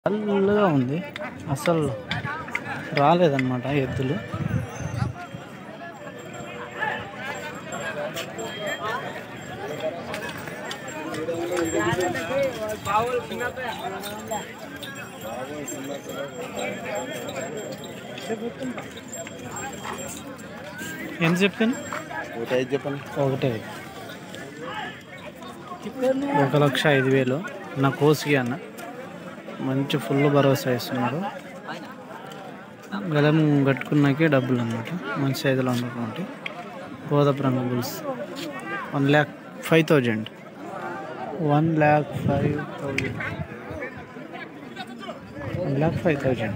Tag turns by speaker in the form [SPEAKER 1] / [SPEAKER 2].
[SPEAKER 1] డల్గా ఉంది అసలు రాలేదన్నమాట ఎద్దులు ఎంత చెప్పాను
[SPEAKER 2] ఒకటి ఐదు చెప్పండి
[SPEAKER 1] ఒకటే ఒక లక్ష ఐదు వేలు నా కోసికి అన్న మంచి ఫుల్ భరోసా ఇస్తున్నారు గలం కట్టుకున్నాకే డబ్బులు అన్నమాట మంచి సైజులో ఉన్నటువంటి గోదాపు రంగు bulls one lakh five thousand one lakh five thousand one lakh five thousand